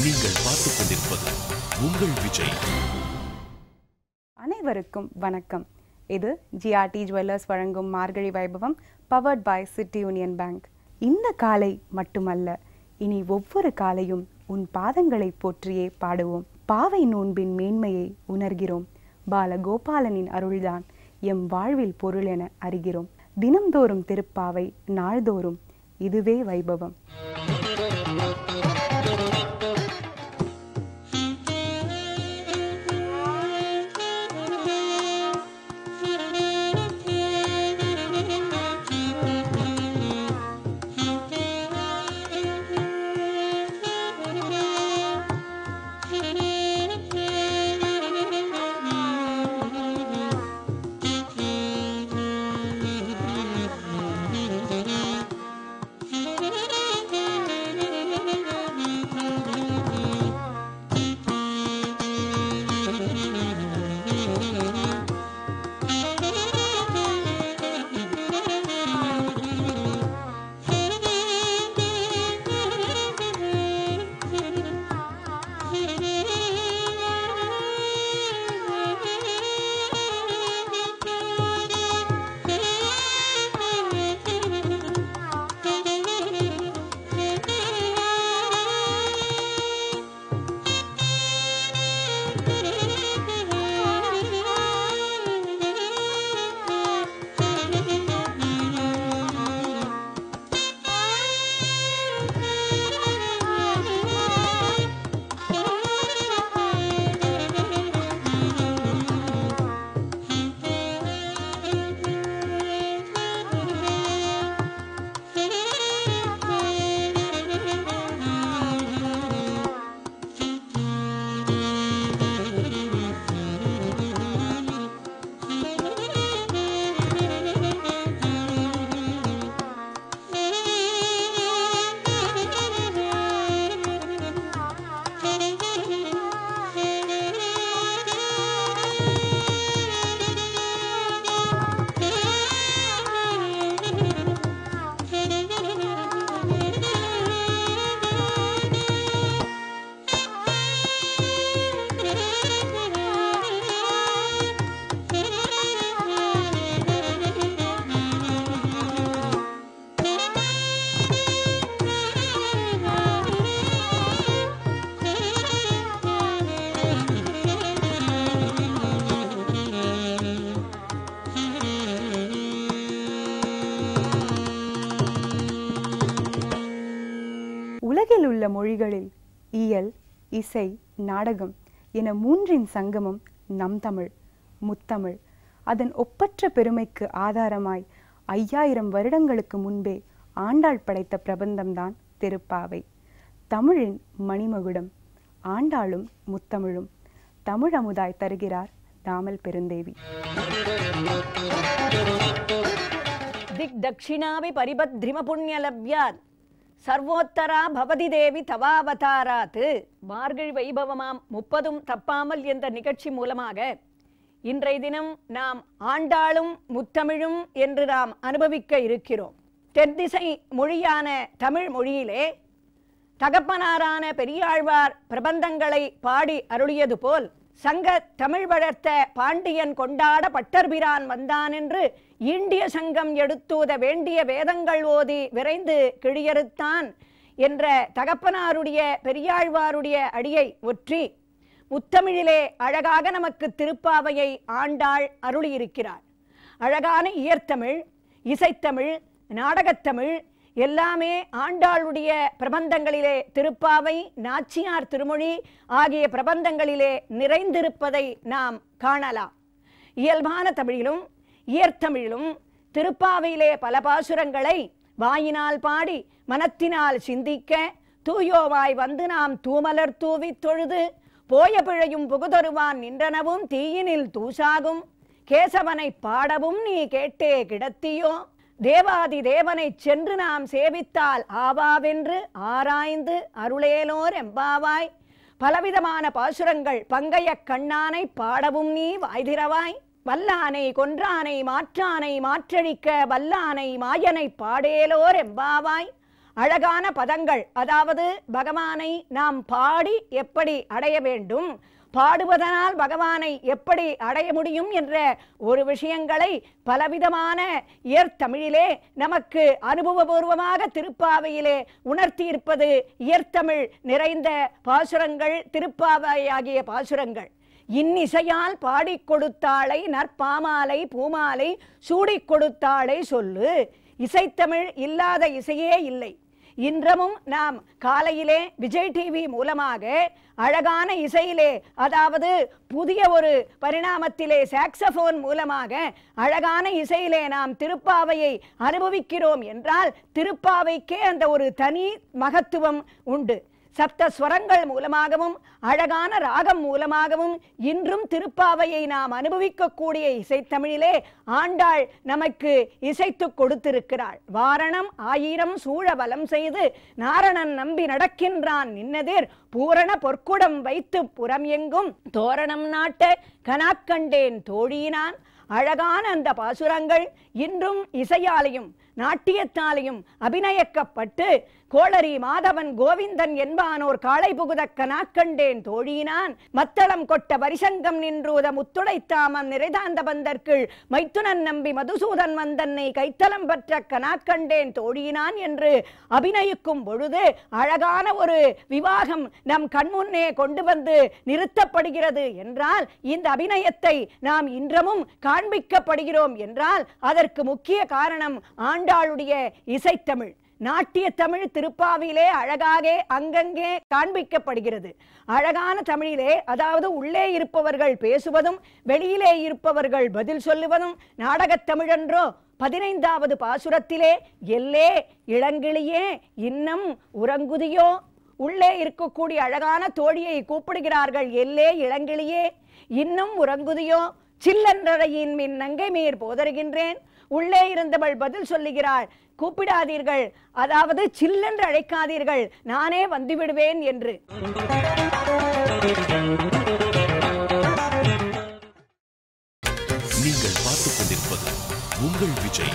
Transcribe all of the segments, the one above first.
நீங்கள் பார்த்துக் கொண்டிருப்பது உங்கள் விஜய் அனைவருக்கும் வணக்கம் இது ஜிஆர்டி ஜுவல்லர்ஸ் வழங்கும் மார்கழி வைபவம் powered by City Union Bank இந்த காலை மட்டுமல்ல இனி ஒவ்வொரு காலையும் உன் பாதங்களை போற்றியே பாடுவோம் பாவை நோன்பின் மேன்மையை உணர்கிறோம் பாலகோபாலனின் அருள்தான் எம் வாழ்வில் பொருள் என அறிகிறோம் தினம்தோறும் திருப்பாவை நாள்தோறும் இதுவே வைபவம் உலகில் உள்ள மொழிகளில் இயல் இசை நாடகம் என மூன்றின் சங்கமம் நம் தமிழ் முத்தமிழ் அதன் ஒப்பற்ற பெருமைக்கு ஆதாரமாய் ஐயாயிரம் வருடங்களுக்கு முன்பே ஆண்டாள் படைத்த பிரபந்தம்தான் திருப்பாவை தமிழின் மணிமகுடம் ஆண்டாளும் முத்தமிழும் தமிழமுதாய் தருகிறார் தாமல் பெருந்தேவி திக் தட்சிணாபி பரிபத்ரிம புண்ணியலப்யாத் சர்வோத்தரா பவதி தேவி தவாவதாராத் மார்கழி வைபவமாம் முப்பதும் தப்பாமல் என்ற நிகழ்ச்சி மூலமாக இன்றைய தினம் நாம் ஆண்டாளும் முத்தமிழும் என்று நாம் அனுபவிக்க இருக்கிறோம் தென்திசை மொழியான தமிழ் மொழியிலே தகப்பனாரான பெரியாழ்வார் பிரபந்தங்களை பாடி அருளியது போல் சங்க தமிழ் வளர்த்த பாண்டியன் கொண்டாட பட்டர்பிரான் வந்தான் என்று ஈண்டிய சங்கம் எடுத்தூத வேண்டிய வேதங்கள் ஓதி விரைந்து கிழியறுத்தான் என்ற தகப்பனாருடைய பெரியாழ்வாருடைய அடியை ஒற்றி முத்தமிழிலே அழகாக நமக்கு திருப்பாவையை ஆண்டாள் அருளியிருக்கிறார் அழகான இயற்தமிழ் இசைத்தமிழ் நாடகத்தமிழ் எல்லாமே ஆண்டாளுடைய பிரபந்தங்களிலே திருப்பாவை நாச்சியார் திருமொழி ஆகிய பிரபந்தங்களிலே நிறைந்திருப்பதை நாம் காணலாம் இயல்பான தமிழிலும் இயற்தமிழிலும் திருப்பாவையிலே பல பாசுரங்களை வாயினால் பாடி மனத்தினால் சிந்திக்க தூயோவாய் வந்து நாம் தூமலர் தூவித் தொழுது போய பிழையும் புகுதொருவான் நின்றனவும் தீயினில் தூசாகும் கேசவனை பாடவும் நீ கேட்டே கிடத்தியோ தேவாதி தேவனைச் சென்று நாம் சேவித்தால் ஆவாவென்று ஆராய்ந்து அருளேலோர் எம்பாவாய் பலவிதமான பாசுரங்கள் பங்கைய கண்ணானை பாடவும் நீ வாய்திரவாய் வல்லானை கொன்றானை மாற்றானை மாற்றழிக்க வல்லானை மாயனை பாடேலோர் எம்பாவாய் அழகான பதங்கள் அதாவது பகவானை நாம் பாடி எப்படி அடைய வேண்டும் பாடுவதனால் பகவானை எப்படி அடைய முடியும் என்ற ஒரு விஷயங்களை பலவிதமான இயற்தமிழிலே நமக்கு அனுபவபூர்வமாக திருப்பாவையிலே உணர்த்தியிருப்பது இயற்தமிழ் நிறைந்த பாசுரங்கள் திருப்பாவையாகிய பாசுரங்கள் இன்னிசையால் பாடிக் கொடுத்தாளை நற்பாமாலை பூமாலை சூடிக் கொடுத்தாளை சொல்லு இசைத்தமிழ் இல்லாத இசையே இல்லை இன்றமும் நாம் காலையிலே விஜய் டிவி மூலமாக அழகான இசையிலே அதாவது புதிய ஒரு பரிணாமத்திலே சாக்ஸபோன் மூலமாக அழகான இசையிலே நாம் திருப்பாவையை அனுபவிக்கிறோம் என்றால் திருப்பாவைக்கே அந்த ஒரு தனி மகத்துவம் உண்டு சப்த ஸ்வரங்கள் மூலமாகவும் அழகான ராகம் மூலமாகவும் இன்றும் திருப்பாவையை நாம் அனுபவிக்கக்கூடிய இசைத்தமிழிலே ஆண்டாள் நமக்கு இசைத்து கொடுத்திருக்கிறாள் வாரணம் ஆயிரம் சூழ வலம் செய்து நாரணன் நம்பி நடக்கின்றான் நின்னதிர் பூரண பொற்குடம் வைத்து புறம் எங்கும் தோரணம் நாட்ட கனாக்கண்டேன் தோழியினான் அழகான அந்த பாசுரங்கள் இன்றும் இசையாலையும் நாட்டியத்தாலையும் அபிநயிக்கப்பட்டு கோளரி மாதவன் கோவிந்தன் என்பானோர் காளை புகுதக்க நாக்கண்டேன் தோழியினான் மத்தளம் கொட்ட வரிசங்கம் நின்றூத முத்துடைத்தாமம் நிறைதாந்த பந்தற்குள் மைத்துனன் நம்பி மதுசூதன் வந்தன்னை கைத்தலம் பற்ற கனாக்கண்டேன் தோழியினான் என்று அபிநயிக்கும் பொழுது அழகான ஒரு விவாகம் நம் கண்முன்னே கொண்டு வந்து நிறுத்தப்படுகிறது என்றால் இந்த அபிநயத்தை நாம் இன்றமும் காண்பிக்கப்படுகிறோம் என்றால் அதற்கு முக்கிய காரணம் ஆண்டாளுடைய இசைத்தமிழ் நாட்டிய தமிழ் திருப்பாவிலே அழகாக அங்கங்கே காண்பிக்கப்படுகிறது அழகான தமிழிலே அதாவது உள்ளே இருப்பவர்கள் பேசுவதும் வெளியிலே இருப்பவர்கள் பதில் சொல்லுவதும் நாடகத் தமிழன்றோ பதினைந்தாவது பாசுரத்திலே எல்லே இளங்கிளியே இன்னம் உறங்குதியோ உள்ளே இருக்கக்கூடிய அழகான தோழியை கூப்பிடுகிறார்கள் எல்லே இளங்கிளியே இன்னும் உறங்குதியோ சில்லன்றரையின் மின் நங்கை மீர் போதருகின்றேன் உள்ளே இருந்தவள் பதில் சொல்லுகிறாள் கூப்பிடாதீர்கள் அதாவது சில்லென்று அழைக்காதீர்கள் நானே வந்து விடுவேன் என்று நீங்கள் பார்த்துக் கொண்டிருப்பது உங்கள் விஜய்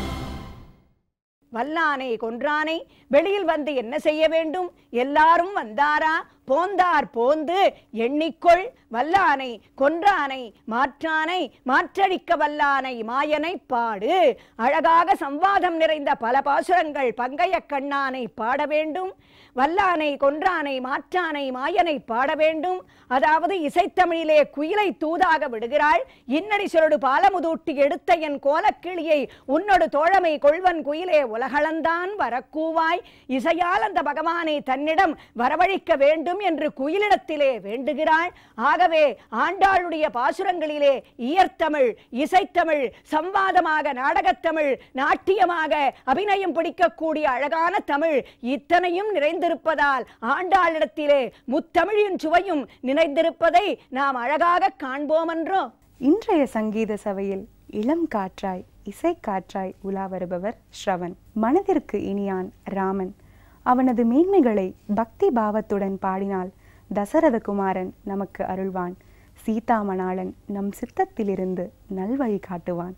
வல்லானை கொன்றானை வெளியில் வந்து என்ன செய்ய வேண்டும் எல்லாரும் வந்தாரா போந்தார் போந்து எண்ணிக்கொள் வல்லானை கொன்றானை மாற்றானை மாற்றடிக்க வல்லானை மாயனை பாடு அழகாக சம்வாதம் நிறைந்த பல பாசுரங்கள் பங்கைய கண்ணானை பாட வேண்டும் வல்லானை கொன்றானை மாற்றானை மாயனை பாட வேண்டும் அதாவது இசைத்தமிழிலே குயிலை தூதாக விடுகிறாள் இன்னடி சொலடு பாலமுதூட்டி எடுத்த என் கோலக்கிளியை உன்னோடு தோழமை கொள்வன் குயிலே உலகளந்தான் வரக்கூவாய் இசையால் அந்த பகவானை தன்னிடம் வரவழைக்க வேண்டும் என்று குயிலிடத்திலே வேண்டுகிறாள் ஆகவே ஆண்டாளுடைய பாசுரங்களிலே இயற்தமிழ் இசைத்தமிழ் சம்வாதமாக நாடகத்தமிழ் நாட்டியமாக அபிநயம் பிடிக்கக்கூடிய அழகான தமிழ் இத்தனையும் நிறைந்திருப்பதால் ஆண்டாளிடத்திலே முத்தமிழின் சுவையும் நிறைந்திருப்பதை நாம் அழகாக காண்போமென்றோ இன்றைய சங்கீத சபையில் இளம் காற்றாய் இசைக்காற்றாய் உலா வருபவர் ஸ்ரவன் மனதிற்கு இனியான் ராமன் அவனது மேன்மைகளை பக்தி பாவத்துடன் பாடினால் தசரத குமாரன் நமக்கு அருள்வான் சீதாமணாளன் நம் சித்தத்திலிருந்து நல்வழி காட்டுவான்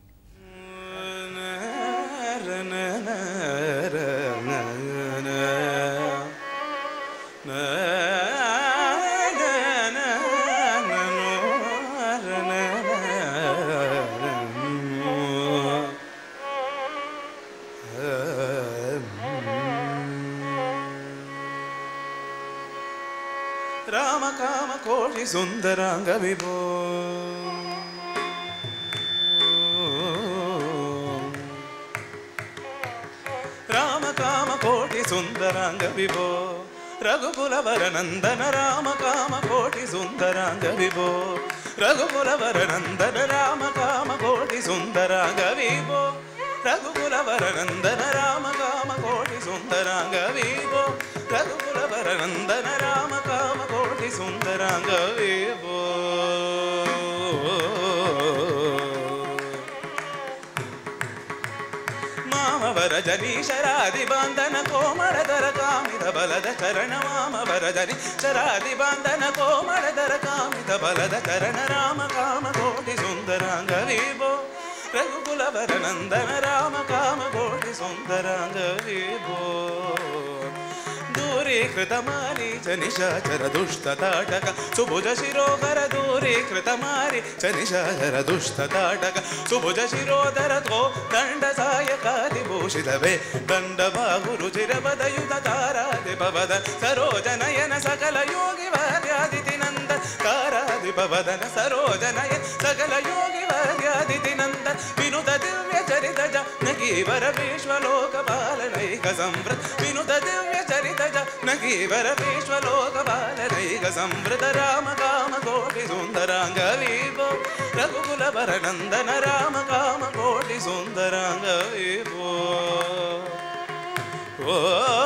ರಾಮ ಕಾಮ ಕೋಟಿ ಸುಂದರಾಂಗ ವಿಭೋ ರಾಮ ಕಾಮ ಕೋಟಿ ಸುಂದರಾಂಗ ವಿಭೋ ರಘುಕುಲವರ ನಂದನ ರಾಮ ಕಾಮ ಕೋಟಿ ಸುಂದರಾಂಗ ವಿಭೋ ರಘುಕುಲವರ ನಂದನ ರಾಮ ಕಾಮ ಕೋಟಿ ಸುಂದರಾಂಗ ವಿಭೋ ರಘುಕುಲವರ ನಂದನ ರಾಮ ಕಾಮ ಕೋಟಿ ಸುಂದರಾಂಗ ವಿಭೋ ರಘುಕುಲವರ ನಂದನ ರಾಮ ಕಾಮ ಕೋಟಿ ಸುಂದರಾಂಗ ವಿಭೋ ಮಾಮವರ ಜನೀಶರಾದಿ ಬಾಂಧನ ಕೋಮಳದರ ಕಾಮಿದ ಬಲದ ಚರಣ ಮಾಮವರ ಜನೀಶರಾದಿ ಬಾಂಧನ ಕೋಮಳದರ ಕಾಮಿದ ಬಲದ ಚರಣ ರಾಮ ಕಾಮ ಕೋಟಿ ಸುಂದರಾಂಗ ವಿಭೋ ரகுகுலவர நந்தன ராம காம கோடி சுந்தராங்க விபோ दूरीकृतमारी च निशाचर दुष्टताटक सुभुज शिरोधर दूरीकृतमारी च निशाचर दुष्टताटक सुभुज शिरोधर तो दण्डसायकादिभूषित वे दण्डबाहुरुचिरपदयुत तारादिपवदन सरोजनयन सकल योगि वार्यादितिनन्द तारादिपवदन सरोजनयन सकल योगि वार्यादितिनन्द विनुत दिव्य चरित नगीवर विश्वलोकपालनैक संवृत विनुत दिव्य चरित नगीवर विश्वलोकपालनैक संवृत राम काम कोटि सुन्दराङ्ग विभो रघुकुलवर नन्दन राम काम कोटि सुन्दराङ्ग विभो ओ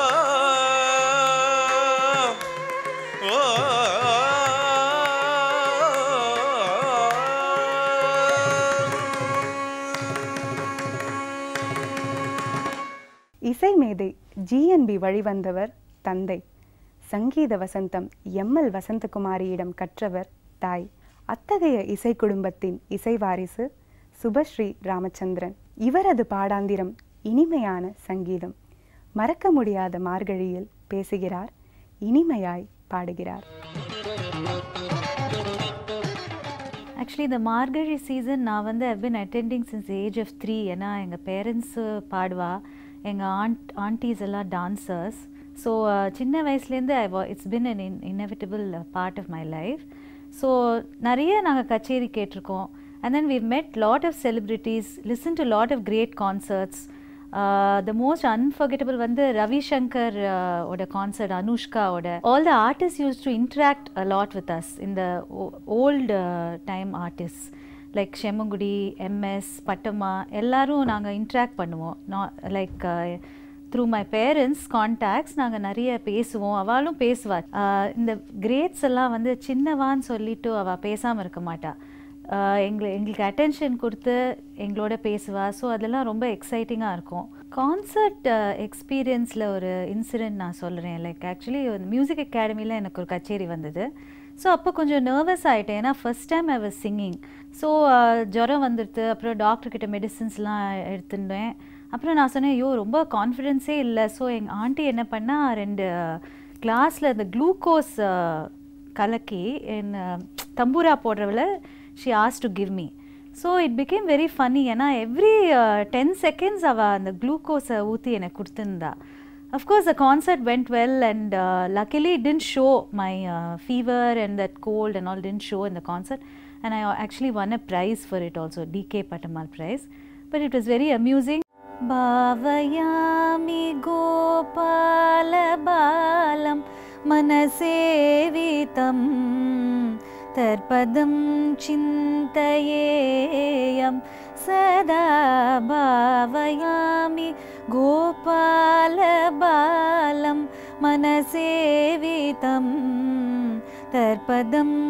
இசை மேதை ஜிஎன்பி வழிவந்தவர் தந்தை சங்கீத வசந்தம் எம்எல் வசந்தகுமாரியிடம் கற்றவர் தாய் அத்தகைய இசை குடும்பத்தின் இசை வாரிசு சுபஸ்ரீ ராமச்சந்திரன் இவரது பாடாந்திரம் இனிமையான சங்கீதம் மறக்க முடியாத மார்கழியில் பேசுகிறார் இனிமையாய் பாடுகிறார் ஆக்சுவலி இந்த மார்கழி சீசன் நான் வந்து I been attending since age of three ஏன்னா எங்கள் பேரண்ட்ஸு பாடுவா எங்கள் ஆண்ட் ஆண்டிஸ் எல்லாம் டான்சர்ஸ் ஸோ சின்ன வயசுலேருந்து I it's been an in inevitable part of my life so நிறைய நாங்கள் கச்சேரி கேட்டிருக்கோம் and then we met lot of celebrities listen to lot of great concerts the most unforgettable வந்து ரவிசங்கர் ஓட concert அனுஷ்காவோட all the artist used to interact a lot with us இந்த old time artist like Semmangudi MS Pattamma எல்லாரும் நாங்கள் interact பண்ணுவோம் நான் like through my parents contacts நாங்கள் நிறைய பேசுவோம் அவளும் பேசுவாள் இந்த கிரேட்ஸ் எல்லாம் வந்து சின்னவான்னு சொல்லிட்டு அவள் பேசாமல் இருக்க மாட்டா எங்களை எங்களுக்கு அட்டென்ஷன் கொடுத்து எங்களோட பேசுவா ஸோ அதெல்லாம் ரொம்ப எக்ஸைட்டிங்காக இருக்கும் கான்சர்ட் எக்ஸ்பீரியன்ஸில் ஒரு இன்சிடெண்ட் நான் சொல்கிறேன் லைக் ஆக்சுவலி மியூசிக் அகாடமியில் எனக்கு ஒரு கச்சேரி வந்தது ஸோ அப்போ கொஞ்சம் நர்வஸ் ஆகிட்டேன் ஏன்னா first time I was singing so ஜுரம் வந்துடுது அப்புறம் டாக்டர்கிட்ட மெடிசின்ஸ்லாம் எடுத்துட்டேன் அப்புறம் நான் சொன்னேன் ஐயோ ரொம்ப கான்ஃபிடென்ஸே இல்லை ஸோ எங்கள் ஆண்டி என்ன பண்ணால் ரெண்டு கிளாஸில் இந்த குளுக்கோஸ் கலக்கி என் தம்பூரா போடுறவள she has to give me so it became very funny ஏன்னா எவ்ரி டென் செகண்ட்ஸ் அவள் அந்த குளுக்கோஸை ஊற்றி எனக்கு கொடுத்துருந்தா of course the concert went well and luckily didn't show my fever and that cold and all didn't show இந்த concert and I actually won a prize for it also DK Pattammal prize but it was very amusing भावयामि गोपालबालं मनसेवितं तर्पदं चिन्तयेयं सदा भावयामि गोपालबालं मनसेवितं तर्पदं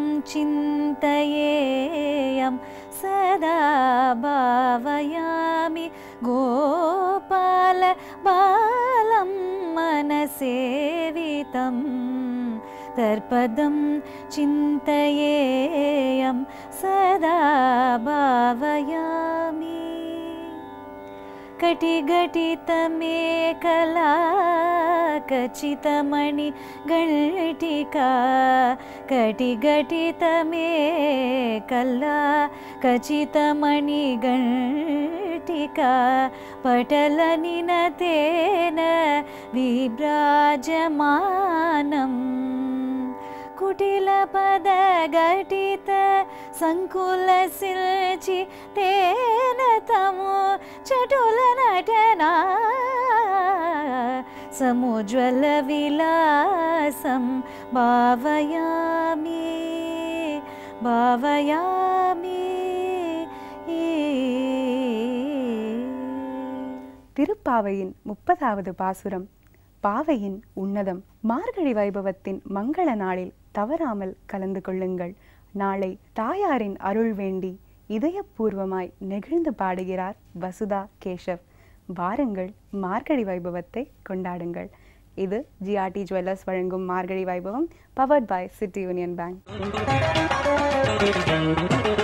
चिन्तयेयं सदा भावयामि गोपाल बालं मनसेवितं तर्पदं चिन्तयेयं सदा भावयामि कटिघटितमेकला कचितमणि गणटिका कटिघटितमेकला कचितमणि गणटिका पटलनिनतेन विभ्राजमानम् कुटिलपदघटित सङ्कुलसिल्चि तेन तमो चटुलनटना समुज्ज्वलविलासं भावयामि भावयामि திருப்பாவையின் முப்பதாவது பாசுரம் பாவையின் உன்னதம் மார்கழி வைபவத்தின் மங்கள நாளில் தவறாமல் கலந்து கொள்ளுங்கள் நாளை தாயாரின் அருள் வேண்டி இதயபூர்வமாய் நெகிழ்ந்து பாடுகிறார் வசுதா கேஷவ் வாருங்கள் மார்கழி வைபவத்தை கொண்டாடுங்கள் இது ஜிஆர்டி ஜுவல்லர்ஸ் வழங்கும் மார்கழி வைபவம் powered by City Union bank